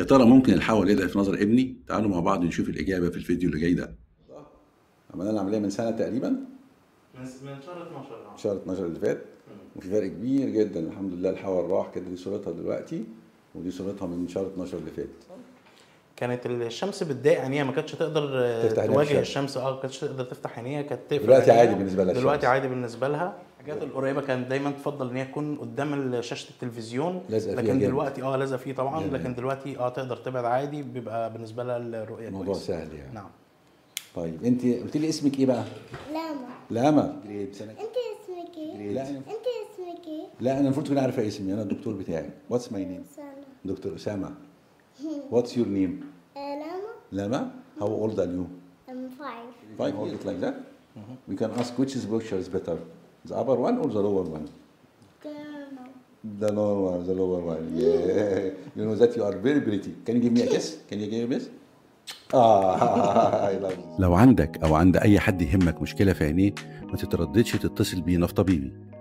ترى ممكن الحول يقدر في نظر ابني تعالوا مع بعض نشوف الاجابه في الفيديو اللي جاي ده عملنا العمليه من سنه تقريبا من من شهر 12 اه شهر 12 اللي فات وفي فرق كبير جدا الحمد لله الحول راح كده دي صورتها دلوقتي ودي صورتها من شهر 12 اللي فات كانت الشمس بتضايق عينيها ما كانتش تقدر آه، تفتح عينيها تواجه الشمس. الشمس اه ما كانتش تقدر تفتح عينيها كانت تقفل دلوقتي عينيها. عادي بالنسبة لها دلوقتي الشمس. عادي بالنسبه لها الحاجات القريبه كانت دايما تفضل ان هي تكون قدام شاشه التلفزيون لازقة فيها لكن جامد. دلوقتي اه لازقه فيه طبعا جامد. لكن دلوقتي اه تقدر تبعد عادي بيبقى بالنسبه لها الرؤيه الموضوع كويسه سهل يعني نعم طيب انت قلت لي اسمك ايه بقى؟ لاما لاما جريد سنه انت اسمك ايه؟ جريد لا انت اسمك ايه؟ لا انا المفروض تكون عارفه اسمي انا الدكتور بتاعي واتس ماي نيم سنة دكتور اسامه واتس يور نيم آه، لاما لاما how old are you I'm five five hold it like that we can ask which is picture is better the upper one or the lower one Grandma. the lower one the lower one yeah you know that you are very pretty can you give me a kiss can you give me a kiss آه I love you. لو عندك أو عند أي حد يهمك مشكلة في عينيه ما تترددش تتصل بينا في طبيبي